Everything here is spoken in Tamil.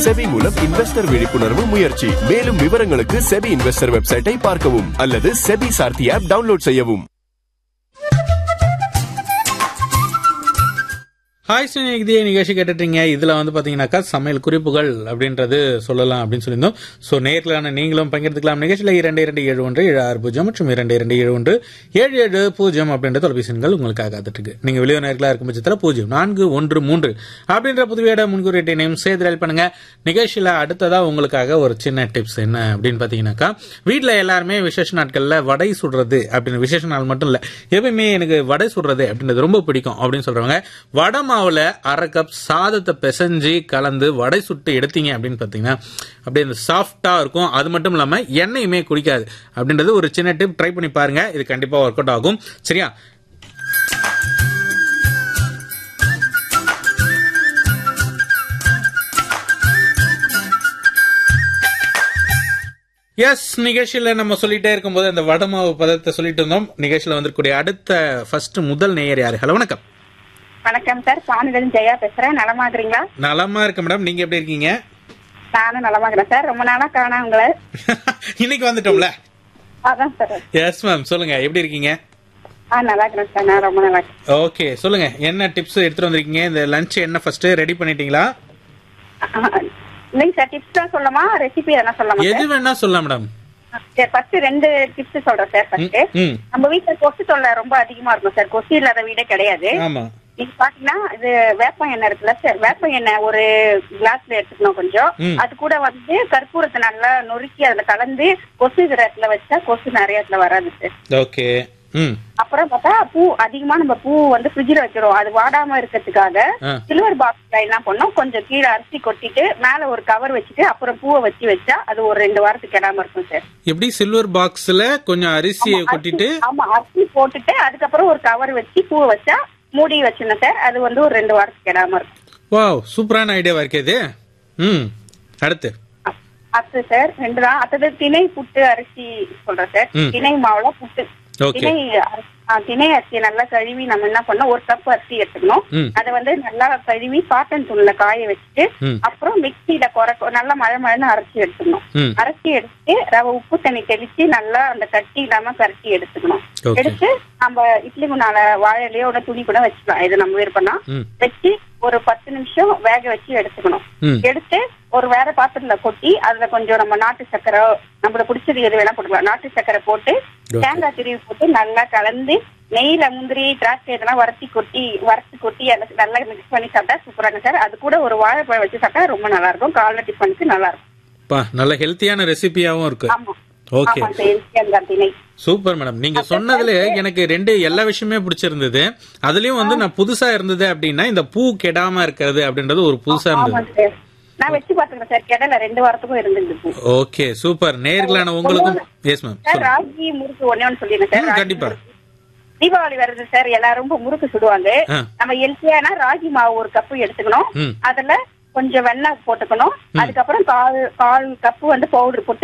செபி மூலம் இன்வெஸ்டர் விழிப்புணர்வு முயற்சி மேலும் விவரங்களுக்கு செபி இன்வெஸ்டர் வெப்சைட்டை பார்க்கவும் அல்லது செபி சார்த்தி ஆப் டவுன்லோட் செய்யவும் ஹாய் ஸ்நேகிதியே நிகழ்ச்சி கேட்டுட்டீங்க இதுல வந்து பாத்தீங்கன்னாக்கா சமையல் குறிப்புகள் அப்படின்றது சொல்லலாம் அப்படின்னு சொல்லியிருந்தோம் ஸோ நேர்களான நீங்களும் பங்கெடுத்துக்கலாம் நிகழ்ச்சியில் இரண்டு இரண்டு ஏழு ஒன்று ஏழு ஆறு பூஜ்ஜியம் மற்றும் இரண்டு இரண்டு ஏழு ஒன்று ஏழு ஏழு பூஜ்ஜியம் அப்படின்ற தொலைபேசி எண்கள் உங்களுக்காக காத்துட்டு இருக்கு நீங்க வெளியே நேர்களா இருக்கும் பட்சத்தில் பூஜ்ஜியம் நான்கு ஒன்று மூன்று அப்படின்ற புதுவையோட முன்கூறியையும் சேர்த்து டயல் பண்ணுங்க நிகழ்ச்சியில அடுத்ததா உங்களுக்காக ஒரு சின்ன டிப்ஸ் என்ன அப்படின்னு பாத்தீங்கன்னாக்கா வீட்டில் எல்லாருமே விசேஷ நாட்கள்ல வடை சுடுறது அப்படின்னு விசேஷ நாள் மட்டும் இல்ல எப்பயுமே எனக்கு வடை சுடுறது அப்படின்றது ரொம்ப பிடிக்கும் அப்படின்னு சொல்றவங்க வடை மாவுல அரை கப் சாதத்தை பிசைஞ்சு கலந்து வடை சுட்டு எடுத்தீங்க அப்படின்னு பாத்தீங்கன்னா அப்படியே அந்த சாஃப்டா இருக்கும் அது மட்டும் இல்லாம எண்ணெயுமே குடிக்காது அப்படின்றது ஒரு சின்ன டிப் ட்ரை பண்ணி பாருங்க இது கண்டிப்பா ஒர்க் அவுட் ஆகும் சரியா எஸ் நிகழ்ச்சியில நம்ம சொல்லிட்டே இருக்கும்போது அந்த வடமாவு பதத்தை சொல்லிட்டு இருந்தோம் நிகழ்ச்சியில வந்திருக்கக்கூடிய அடுத்த ஃபர்ஸ்ட் முதல் நேயர் யாரு ஹலோ வணக்கம் வணக்கம் சார் பானுடன் ஜெயா பேசுறேன் நலமா இருக்கிறீங்களா நலமா இருக்க மேடம் நீங்க எப்படி இருக்கீங்க நானும் நலமா இருக்கிறேன் சார் ரொம்ப நாளா காணா உங்களை இன்னைக்கு வந்துட்டோம்ல அதான் சார் எஸ் மேம் சொல்லுங்க எப்படி இருக்கீங்க ஆ நல்லா இருக்கிறேன் சார் நான் ரொம்ப நல்லா இருக்கேன் ஓகே சொல்லுங்க என்ன டிப்ஸ் எடுத்துட்டு வந்திருக்கீங்க இந்த லஞ்ச் என்ன ஃபர்ஸ்ட் ரெடி பண்ணிட்டீங்களா ஆ, இல்லைங்க சார் டிப்ஸ் தான் சொல்லலாமா ரெசிபி எதனா சொல்லலாமா எது வேணா சொல்லலாம் மேடம் சார் சரி ஃபர்ஸ்ட் ரெண்டு டிப்ஸ் சொல்றேன் சார் ஃபர்ஸ்ட் ம் நம்ம வீட்டுல கொசு தொல்லை ரொம்ப அதிகமா இருக்கும் சார் கொசு இல்லாத வீடே கிடையாது ஆமா நீங்க பாத்தீங்கன்னா இது வேப்ப எண்ணெய் இருக்குல்ல சார் வேப்ப எண்ணெய் ஒரு கிளாஸ்ல எடுத்துக்கணும் கொஞ்சம் ம். அது கூட வந்து கற்பூரத்தை நல்லா நொறுக்கி அதுல கலந்து கொசு இருக்கிற இடத்துல வச்சா கொசு நிறைய இடத்துல வராது சார் ஓகே ம் அப்புறம் பார்த்தா பூ அதிகமா நம்ம பூ வந்து ஃப்ரிட்ஜில் வைக்கிறோம் அது வாடாம இருக்கிறதுக்காக ஆ. சில்வர் பாக்ஸ்ல என்ன பண்ணோம் கொஞ்சம் கீழே அரிசி கொட்டிட்டு மேல ஒரு கவர் வச்சுட்டு அப்புறம் பூவை வச்சு வச்சா அது ஒரு ரெண்டு வாரத்துக்கு கெடாம இருக்கும் சார் எப்படி சில்வர் பாக்ஸ்ல கொஞ்சம் அரிசியை ஆமா, கொட்டிட்டு அரிசி- ஆமா அரிசி போட்டுட்டு அதுக்கப்புறம் ஒரு கவர் வச்சு பூவை வச்சா மூடி வச்சிருந்தேன் சார் அது வந்து ஒரு ரெண்டு வாரத்துக்கு கெடாம இருக்கும் வாவ் சூப்பரான ஐடியாவா இருக்கே இது ம் அடுத்து அ- அது சார் ரெண்டு தான் அடுத்தது திணை புட்டு அரிசி சொல்றேன் சார் ம். திணை மாவுல புட்டு Okay. திணை அரி- ஆ, திணை அரிசியை நல்லா கழுவி நம்ம என்ன பண்ணோம் ஒரு கப் அரிசி எடுத்துக்கணும் ம். அதை வந்து நல்லா கழுவி காட்டன் துணில காய வச்சுட்டு ம். அப்புறம் மிக்சியில குறை நல்லா மழை மழைன்னு அரைச்சி எடுத்துக்கணும் ம். அரைச்சி எடுத்து ரவை உப்பு தண்ணி தெளிச்சு நல்லா அந்த கட்டி இல்லாம கரட்டி எடுத்துக்கணும் Okay. எடுத்து நம்ம இட்லி குண்டால வாழையிலயோ ஒரு துணி கூட வச்சுக்கலாம் இது நம்ம விருப்பம்னா ம். வச்சு ஒரு பத்து நிமிஷம் வேக வச்சு எடுத்துக்கணும் ம். எடுத்து ஒரு வேற பாத்திரத்துல கொட்டி அதுல கொஞ்சம் நம்ம நாட்டு சக்கரை நம்மளுக்கு பிடிச்சது எது வேணா போட்டுக்கலாம் நாட்டு சக்கரை போட்டு Okay. தேங்காய் திருவி போட்டு நல்லா கலந்து நெய்ல முந்திரி திராட்சை இதெல்லாம் வறுத்தி கொட்டி வறுத்து கொட்டி அதை நல்லா மிக்ஸ் பண்ணி சாப்பிட்டா சூப்பராங்க சார் அது கூட ஒரு வாழைப்பழம் வச்சு சாப்பிட்டா ரொம்ப நல்லா இருக்கும் காலைல டிஃபனுக்கு நல்லா இருக்கும் பா நல்ல ஹெல்த்தியான ரெசிபியாவும் இருக்கு ஆமா ஓகே ஆமா சார் அந்த திணை சூப்பர் மேடம் நீங்க சொன்னதுல எனக்கு ரெண்டு எல்லா விஷயமே பிடிச்சிருந்தது அதுலயும் வந்து நான் புதுசா இருந்தது அப்படின்னா இந்த பூ கெடாம இருக்கிறது அப்படின்றது ஒரு புதுசா ஆமா இருந்தது சார் நான் வச்சு பாத்துக்கிறேன் சார் கிடல ரெண்டு வாரத்துக்கும் இருந்துருக்கு ஓகே சூப்பர் நேர்களான உங்களுக்கும் எஸ் மேம் சார் சொல்லுங்க ராகி முறுக்கு ஒண்ணே ஒன்று சொல்லிடுறேன் சார் ம், ராகி கண்டிப்பா. முறுக்கு. தீபாவளி வருது சார் எல்லாரும் ரொம்ப முறுக்கு சுடுவாங்க ஆ. நம்ம ஹெல்த்தியான ராகி மாவு ஒரு கப்பு எடுத்துக்கணும் ம். அதுல கொஞ்சம் வெண்ணெய் போட்டுக்கணும் அதுக்கப்புறம் கால் கால் கப்பு வந்து பவுடர் போட்டு